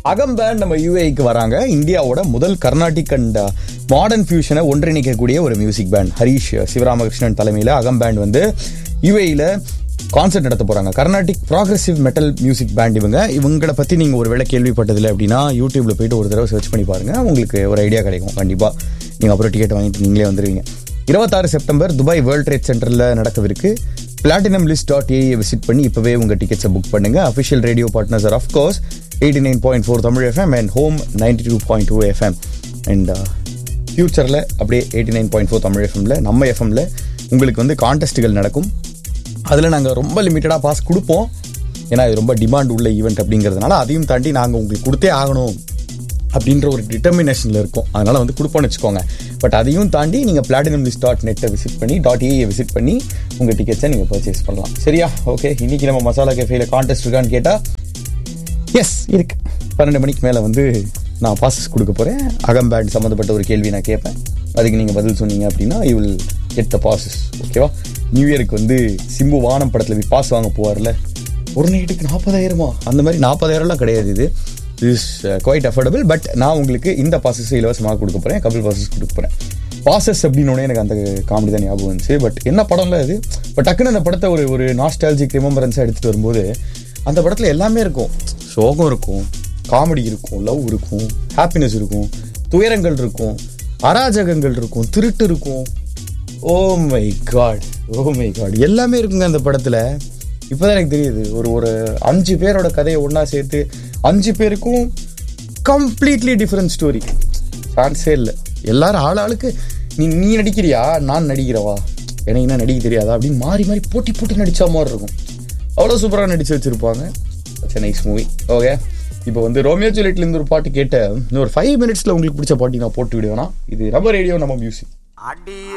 அகம் பேண்ட் நம்ம யூஏக்கு வராங்க இந்தியாவோட முதல் கர்நாடிக் அண்ட் மாடர்ன் ஃபியூஷனை ஒன்றிணைக்கக்கூடிய ஒரு மியூசிக் பேண்ட் ஹரீஷ் சிவராமகிருஷ்ணன் தலைமையில் அகம் பேண்ட் வந்து யூஏயில் கான்சர்ட் நடத்த போறாங்க Carnatic progressive metal music band இவங்க இவங்களை பத்தி நீங்க ஒரு வேளை கேள்விப்பட்டதில்லை அப்படின்னா யூடியூப்ல போயிட்டு ஒரு தடவை சர்ச் பண்ணி பாருங்க உங்களுக்கு ஒரு ஐடியா கிடைக்கும் கண்டிப்பா நீங்க அப்புறம் டிக்கெட் வாங்கிட்டு நீங்களே வந்துருவீங்க இருபத்தாறு செப்டம்பர் துபாய் வேர்ல்ட் ட்ரேட் சென்டர்ல நடக்கவிருக்கு platinum list dot AI visit பண்ணி இப்பவே உங்க டிக்கெட்ஸை புக் பண்ணுங்க official radio partners are of course eighty nine point four Tamil FM and home ninety two point two FM and ஃபியூச்சரில் அப்படியே eighty nine point four Tamil எஃப்எம்ல நம்ம எஃப்எம்ல உங்களுக்கு வந்து கான்டெஸ்ட்டுகள் நடக்கும் அதில் நாங்கள் ரொம்ப லிமிட்டடாக பாஸ் கொடுப்போம் ஏன்னா இது ரொம்ப டிமாண்ட் உள்ள ஈவெண்ட் அப்படிங்கிறதுனால அதையும் தாண்டி நாங்கள் உங்களுக்கு கொடுத்தே ஆகணும் அப்படின்ற ஒரு டிட்டர்மினேஷனில் இருக்கும் அதனால வந்து கொடுப்போம்னு வச்சுக்கோங்க பட் அதையும் தாண்டி நீங்கள் பிளாட்டினம் லிஸ்ட் டாட் நெட்டை விசிட் பண்ணி டாட் ஏஐ விசிட் பண்ணி உங்கள் டிக்கெட்ஸை நீங்கள் பர்ச்சேஸ் பண்ணலாம் சரியா ஓகே இன்னைக்கு நம்ம மசாலா கேஃபேல கான்டெஸ்ட் இருக்கான்னு கேட்டால் எஸ் இருக்கு பன்னெண்டு மணிக்கு மேலே வந்து நான் பாசஸ் கொடுக்க போகிறேன் அகம் பேண்ட் சம்மந்தப்பட்ட ஒரு கேள்வி நான் கேட்பேன் அதுக்கு நீங்கள் பதில் சொன்னீங்க அப்படின்னா you will get the passes ஓகேவா நியூ இயருக்கு வந்து சிம்பு வானம் படத்தில் போய் பாஸ் வாங்க போவார்ல ஒரு நைட்டுக்கு நாற்பதாயிரமா அந்த மாதிரி நாற்பதாயிரம்லாம் கிடையாது இது இஸ் குவைட் அஃபோர்டபுள் பட் நான் உங்களுக்கு இந்த பாசஸ் இலவசமாக கொடுக்க போகிறேன் கபில் பாசஸ் கொடுக்க போகிறேன் பாசஸ் அப்படின்னோடனே எனக்கு அந்த காமெடி தான் ஞாபகம் வந்துச்சு பட் என்ன படம்ல இது பட் டக்குன்னு அந்த படத்தை ஒரு ஒரு நாஸ்டாலஜிக் ரிமெம்பரன்ஸாக எடுத்துகிட்டு வரும்போது அந்த படத்தில் எல்லாமே இருக்கும் சோகம் இருக்கும் காமெடி இருக்கும் லவ் இருக்கும் ஹாப்பினஸ் இருக்கும் துயரங்கள் இருக்கும் அராஜகங்கள் இருக்கும் திருட்டு இருக்கும் oh my God oh my God எல்லாமே இருக்குங்க அந்த படத்தில் இப்போதான் எனக்கு தெரியுது ஒரு ஒரு அஞ்சு பேரோட கதையை ஒன்றா சேர்த்து அஞ்சு பேருக்கும் கம்ப்ளீட்லி டிஃப்ரெண்ட் ஸ்டோரி சான்ஸே இல்லை எல்லாரும் ஆள் ஆளுக்கு நீ நீ நடிக்கிறியா நான் நடிக்கிறவா எனக்கு என்ன நடிக்க தெரியாதா அப்படின்னு மாறி மாறி போட்டி போட்டி நடிச்ச மாதிரி இருக்கும் அவ்வளோ சூப்பராக நடிச்சு வச்சிருப்பாங்க நைஸ் மூவி ஓகே இப்போ வந்து ரோமியோ ஜூலியட்லேருந்து ஒரு பாட்டு கேட்ட இன்னும் ஒரு ஃபைவ் மினிட்ஸில் உங்களுக்கு பிடிச்ச பாட்டி நான் போட்டு விடுவேனா இது நம்ம ரேடியோ நம்ம மியூசிக் அடி